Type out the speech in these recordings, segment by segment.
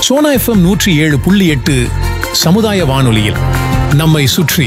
Sona FM நூற்றி ஏழு புள்ளி எட்டு சமுதாய வானொலியில் நம்மை சுற்றி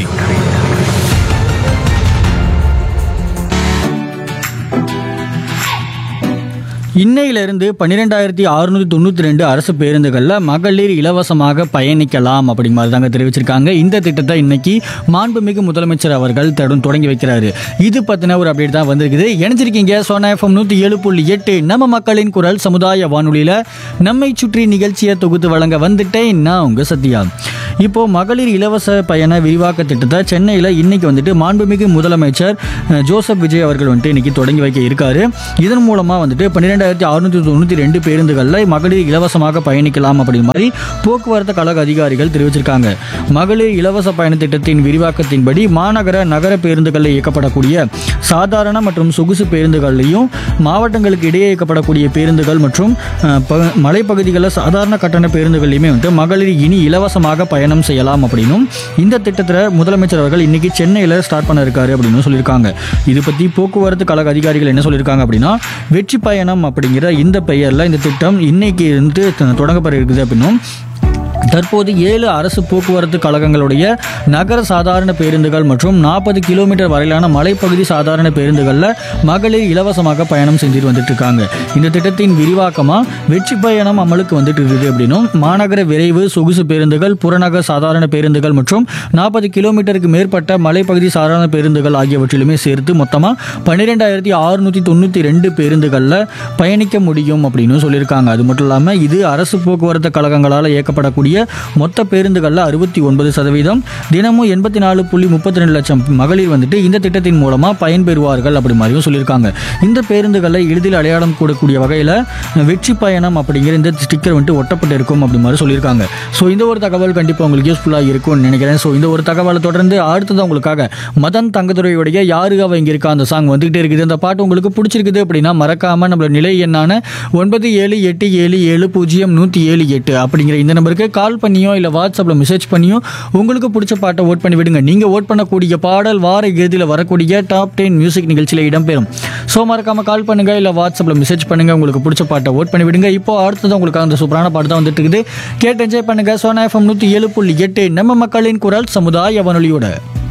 இன்னையிலிருந்து பன்னிரெண்டாயிரத்தி அறுநூத்தி தொண்ணூற்றி ரெண்டு அரசு பேருந்துகளில் மகளிர் இலவசமாக பயணிக்கலாம் அப்படிங்கிற மாதிரி தாங்க தெரிவிச்சிருக்காங்க இந்த திட்டத்தை இன்னைக்கு மாண்புமிகு முதலமைச்சர் அவர்கள் தடன் தொடங்கி வைக்கிறாரு இது பற்றின ஒரு அப்டேட் தான் வந்திருக்குது இணைஞ்சிருக்கீங்க சோனா எஃப்எம் நூற்றி ஏழு புள்ளி எட்டு நம்ம மக்களின் குரல் சமுதாய வானொலியில் நம்மை சுற்றி நிகழ்ச்சியை தொகுத்து வழங்க வந்துட்டேன் நான் உங்கள் சத்யா இப்போ மகளிர் இலவச பயண விரிவாக்க திட்டத்தை சென்னையில் இன்னைக்கு வந்துட்டு மாண்புமிகு முதலமைச்சர் அஹ், ஜோசப் விஜய் அவர்கள் வந்துட்டு இன்னைக்கு தொடங்கி வைக்க இருக்காரு இதன் மூலமாக வந்துட்டு பன்னிரெண்டாயிரத்தி அறுநூத்தி தொண்ணூற்றி ரெண்டு பேருந்துகளில் மகளிர் இலவசமாக பயணிக்கலாம் அப்படிங்கிற மாதிரி போக்குவரத்து கழக அதிகாரிகள் தெரிவிச்சிருக்காங்க மகளிர் இலவச பயண திட்டத்தின் விரிவாக்கத்தின்படி மாநகர நகர பேருந்துகளில் இயக்கப்படக்கூடிய சாதாரண மற்றும் சொகுசு பேருந்துகள்லையும் மாவட்டங்களுக்கு இடையே இயக்கப்படக்கூடிய பேருந்துகள் மற்றும் அஹ், ப- மலைப்பகுதிகளில் சாதாரண கட்டண பேருந்துகள்லையுமே வந்து மகளிர் இனி இலவசமாக பயணம் செய்யலாம் அப்படின்னும் இந்த திட்டத்தில் முதலமைச்சர் அவர்கள் இன்னைக்கு சென்னையில் ஸ்டார்ட் பண்ண இருக்காரு அப்படின்னு சொல்லியிருக்காங்க இது பற்றி போக்குவரத்து கழக அதிகாரிகள் என்ன சொல்லியிருக்காங்க அப்படின்னா வெற்றி பயணம் அப்படிங்கிற இந்த பெயரில் இந்த திட்டம் இன்னைக்கு வந்து தொடங்கப்பட இருக்குது அப்படின்னும் தற்போது ஏழு அரசு போக்குவரத்து கழகங்களுடைய நகர சாதாரண பேருந்துகள் மற்றும் நாற்பது கிலோமீட்டர் வரையிலான மலைப்பகுதி சாதாரண பேருந்துகளில் மகளிர் இலவசமாக பயணம் செஞ்சுட்டு வந்துட்டு இருக்காங்க இந்த திட்டத்தின் விரிவாக்கமாக வெற்றி பயணம் அமலுக்கு வந்துட்டு இருக்குது அப்படின்னும் மாநகர விரைவு சொகுசு பேருந்துகள் புறநகர் சாதாரண பேருந்துகள் மற்றும் நாற்பது கிலோமீட்டருக்கு மேற்பட்ட மலைப்பகுதி சாதாரண பேருந்துகள் ஆகியவற்றிலுமே சேர்த்து மொத்தமாக பன்னிரெண்டாயிரத்தி அறுநூற்றி தொண்ணூற்றி ரெண்டு பேருந்துகளில் பயணிக்க முடியும் அப்படின்னு சொல்லியிருக்காங்க அது மட்டும் இல்லாமல் இது அரசு போக்குவரத்து கழகங்களால் இயக்கப்படக்கூடிய மொத்த பேருந்துகளில் அறுபத்தி ஒன்பது சதவீதம் தினமும் எண்பத்தி நாலு புள்ளி முப்பத்தி ரெண்டு லட்சம் மகளிர் வந்துட்டு இந்த திட்டத்தின் மூலமாக பயன்பெறுவார்கள் அப்படி மாதிரியும் சொல்லியிருக்காங்க இந்த பேருந்துகளை எளிதில் அடையாளம் கூடக்கூடிய வகையில் வெற்றி பயணம் அப்படிங்கிற இந்த ஸ்டிக்கர் வந்துட்டு ஒட்டப்பட்டு இருக்கும் அப்படி மாதிரி சொல்லியிருக்காங்க ஸோ இந்த ஒரு தகவல் கண்டிப்பாக உங்களுக்கு யூஸ்ஃபுல்லாக இருக்கும்னு நினைக்கிறேன் ஸோ இந்த ஒரு தகவலை தொடர்ந்து அடுத்தது உங்களுக்காக மதன் தங்கதுரையுடைய யாரு அவ இங்கே இருக்கா அந்த சாங் வந்துகிட்டே இருக்குது இந்த பாட்டு உங்களுக்கு பிடிச்சிருக்குது அப்படின்னா மறக்காம நம்மளோட நிலை எண்ணான ஒன்பது ஏழு எட்டு ஏழு ஏழு பூஜ்ஜியம் நூற்றி ஏழு எட்டு அப்படிங்கிற இந்த நம்பருக்கு கால் பண்ணியோ இல்லை வாட்ஸ்அப்பில் மெசேஜ் பண்ணியோ உங்களுக்கு பிடிச்ச பாட்டை ஓட் பண்ணி விடுங்க நீங்கள் ஓட் பண்ணக்கூடிய பாடல் வார இறுதியில் வரக்கூடிய டாப் டென் மியூசிக் நிகழ்ச்சியில் இடம்பெறும் ஸோ மறக்காம கால் பண்ணுங்க இல்லை வாட்ஸ்அப்பில் மெசேஜ் பண்ணுங்க உங்களுக்கு பிடிச்ச பாட்டை ஓட் பண்ணி விடுங்க இப்போ அடுத்தது உங்களுக்கு அந்த சூப்பரான பாட்டு தான் வந்துட்டு இருக்குது கேட்டு என்ஜாய் பண்ணுங்க சோனா எஃப்எம் நூற்றி ஏழு புள்ளி எட்டு நம்ம மக்களின் குரல் சமுதாய வானொலியோட